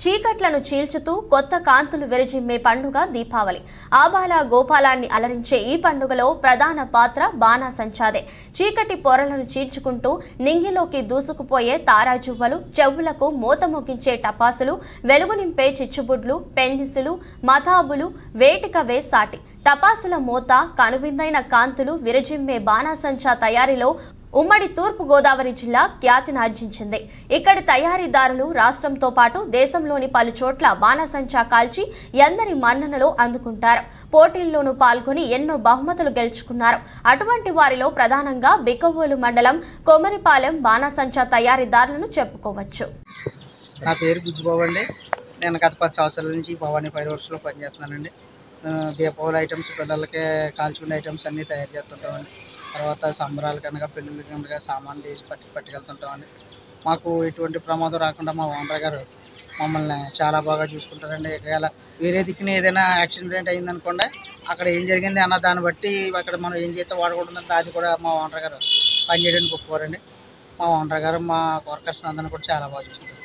చీకట్లను చీల్చుతూ కొత్త కాంతులు విరజిమ్మే పండుగ దీపావళి ఆబాల గోపాలాన్ని అలరించే ఈ పండుగలో ప్రధాన పాత్ర బాణాసంచాదే చీకటి పొరలను చీల్చుకుంటూ నింగిలోకి దూసుకుపోయే తారాజువ్వలు చెవులకు మూత మోగించే టపాసులు వెలుగు నింపే చిచ్చుబుడ్లు పెన్నిసులు మతాబులు వేటికవే సాటి టపాసుల మోత కనువిందైన కాంతులు విరజిమ్మే బాణాసంచా తయారీలో ఉమ్మడి తూర్పు గోదావరి జిల్లా ఖ్యాతినార్జించింది ఇక్కడి తయారీదారులు రాష్ట్రంతో పాటు దేశంలోని పలు చోట్ల బాణసంచా కాల్చి ఎందరి మన్ననలో అందుకుంటారు పోటీల్లోనూ పాల్గొని ఎన్నో బహుమతులు గెలుచుకున్నారు అటువంటి వారిలో ప్రధానంగా బికవోలు మండలం కొమరిపాలెం బాణసంచా తయారీదారులను చెప్పుకోవచ్చు నా పేరు బుజ్జిబాబు అండి నేను గత పది సంవత్సరాల నుంచి భవానీ ఫైర్ వర్క్స్లో పనిచేస్తున్నానండి ఆ, దీపావళి ఐటమ్స్ పిల్లలకి కాల్చుకునే ఐటమ్స్ అన్నీ తయారు చేస్తుంటామండి తర్వాత సంబరాలు కనుక పెళ్ళిళ్ళు కనుక సామాన్ తీసి పట్టి పట్టుకెళ్తుంటామండి మాకు ఎటువంటి ప్రమాదం రాకుండా మా ఓనర్ గారు మమ్మల్ని చాలా బాగా చూసుకుంటారండి ఒకవేళ వేరే దిక్కున ఏదైనా యాక్సిడెంట్ అయిందనుకోండి అక్కడ ఏం జరిగింది అన్న దాన్ని బట్టి అక్కడ మనం ఏం చేస్తే వాడకూడదు అది కూడా మా ఓనర్ గారు పనిచేయడానికి ఒప్పుకోరండి మా ఓనర్ గారు మా వర్కర్స్ అందరిని కూడా చాలా బాగా చూసుకుంటారు